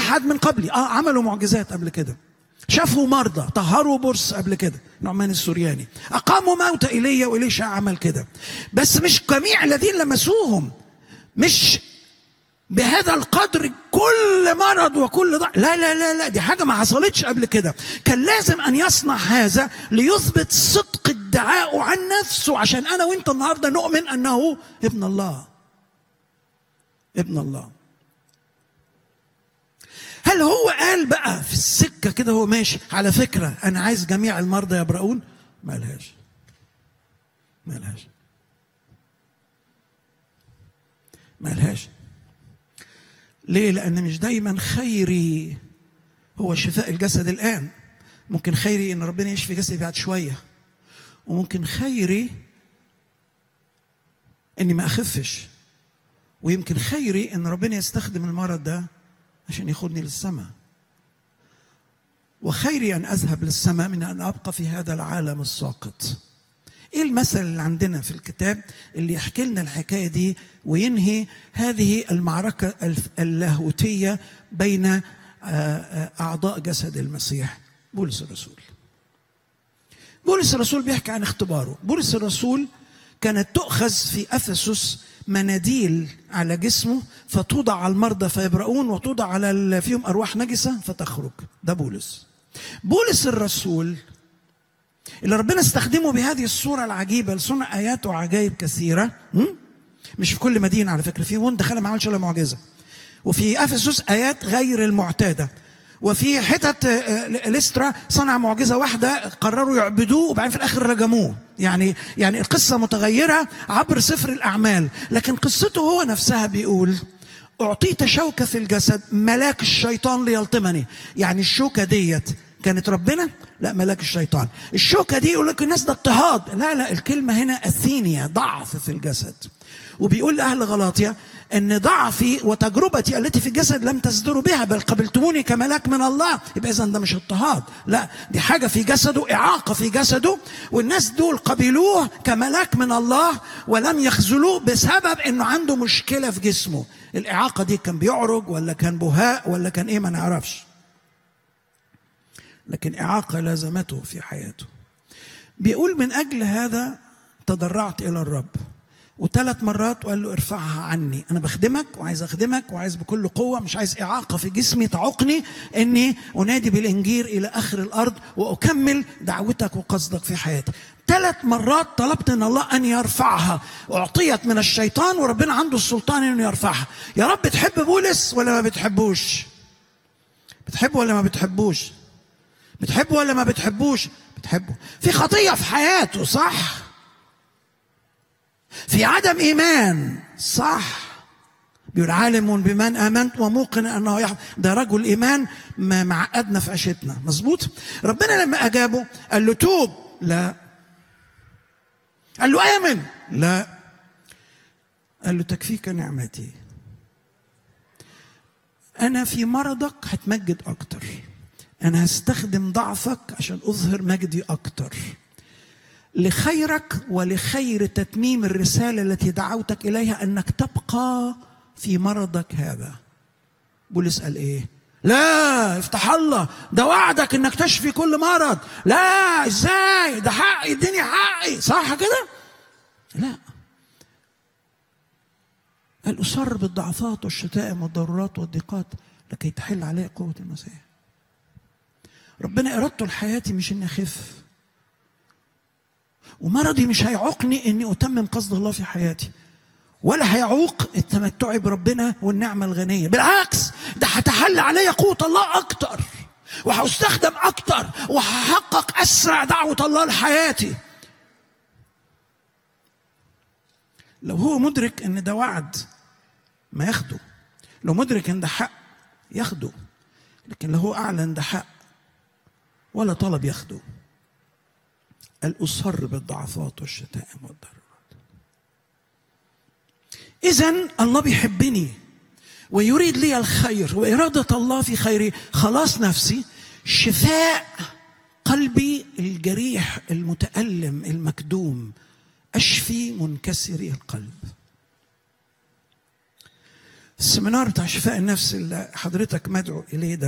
احد من قبلي اه عملوا معجزات قبل كده شافوا مرضى طهروا برص قبل كده نعمان السورياني اقاموا موتى ايليا واليشا عمل كده بس مش جميع الذين لمسوهم مش بهذا القدر كل مرض وكل ضع لا لا لا لا دي حاجه ما حصلتش قبل كده كان لازم ان يصنع هذا ليثبت صدق ادعائه عن نفسه عشان انا وانت النهارده نؤمن انه ابن الله ابن الله هل هو قال بقى في السكه كده هو ماشي على فكره انا عايز جميع المرضى يبرؤون ما قالهاش ما قالهاش ما قالهاش ليه؟ لأن مش دايما خيري هو شفاء الجسد الآن ممكن خيري إن ربنا يشفي جسدي بعد شوية وممكن خيري إني ما أخفش ويمكن خيري إن ربنا يستخدم المرض ده عشان ياخدني للسماء وخيري أن أذهب للسماء من أن أبقى في هذا العالم الساقط ايه المثل اللي عندنا في الكتاب اللي يحكي لنا الحكايه دي وينهي هذه المعركه اللاهوتيه بين اعضاء جسد المسيح بولس الرسول بولس الرسول بيحكي عن اختباره بولس الرسول كانت تؤخذ في افسس مناديل على جسمه فتوضع على المرضى فيبرؤون وتوضع على فيهم ارواح نجسه فتخرج ده بولس بولس الرسول اللي ربنا استخدمه بهذه الصورة العجيبة لصنع آيات وعجائب كثيرة مش في كل مدينة على فكرة في وين دخل ما عملش ولا معجزة وفي أفسس آيات غير المعتادة وفي حتت ليسترا صنع معجزة واحدة قرروا يعبدوه وبعدين في الآخر رجموه يعني يعني القصة متغيرة عبر سفر الأعمال لكن قصته هو نفسها بيقول أعطيت شوكة في الجسد ملاك الشيطان ليلطمني يعني الشوكة ديت كانت ربنا لا ملاك الشيطان الشوكه دي يقول لك الناس ده اضطهاد لا لا الكلمه هنا اثينيا ضعف في الجسد وبيقول لاهل غلاطيا ان ضعفي وتجربتي التي في الجسد لم تصدروا بها بل قبلتموني كملاك من الله يبقى اذا ده مش اضطهاد لا دي حاجه في جسده اعاقه في جسده والناس دول قبلوه كملاك من الله ولم يخذلوه بسبب انه عنده مشكله في جسمه الاعاقه دي كان بيعرج ولا كان بهاء ولا كان ايه ما نعرفش لكن إعاقة لازمته في حياته بيقول من أجل هذا تضرعت إلى الرب وثلاث مرات وقال له ارفعها عني أنا بخدمك وعايز أخدمك وعايز بكل قوة مش عايز إعاقة في جسمي تعوقني إني أنادي بالإنجيل إلى آخر الأرض وأكمل دعوتك وقصدك في حياتي ثلاث مرات طلبت ان الله ان يرفعها اعطيت من الشيطان وربنا عنده السلطان انه يرفعها يا رب بتحب بولس ولا ما بتحبوش بتحبه ولا ما بتحبوش بتحبه ولا ما بتحبوش بتحبه في خطية في حياته صح في عدم إيمان صح بيقول عالم بمن آمنت وموقن أنه يحب ده رجل إيمان ما معقدنا في عيشتنا مظبوط ربنا لما أجابه قال له توب لا قال له آمن لا قال له تكفيك نعمتي أنا في مرضك هتمجد أكتر أنا هستخدم ضعفك عشان أظهر مجدي أكتر لخيرك ولخير تتميم الرسالة التي دعوتك إليها أنك تبقى في مرضك هذا بولس قال إيه لا افتح الله ده وعدك انك تشفي كل مرض لا ازاي ده حقي اديني حقي صح كده لا قال اصر بالضعفات والشتائم والضرورات والضيقات لكي تحل علي قوه المسيح ربنا ارادته لحياتي مش اني اخف ومرضي مش هيعوقني اني اتمم قصد الله في حياتي ولا هيعوق التمتع بربنا والنعمه الغنيه بالعكس ده هتحل عليا قوه الله اكتر وهستخدم اكتر وهحقق اسرع دعوه الله لحياتي لو هو مدرك ان ده وعد ما ياخده لو مدرك ان ده حق ياخده لكن لو هو اعلن ده حق ولا طلب ياخده قال أصر بالضعفات والشتائم والضرورات إذا الله بيحبني ويريد لي الخير وإرادة الله في خيري خلاص نفسي شفاء قلبي الجريح المتألم المكدوم أشفي منكسري القلب السمينار بتاع شفاء النفس اللي حضرتك مدعو اليه ده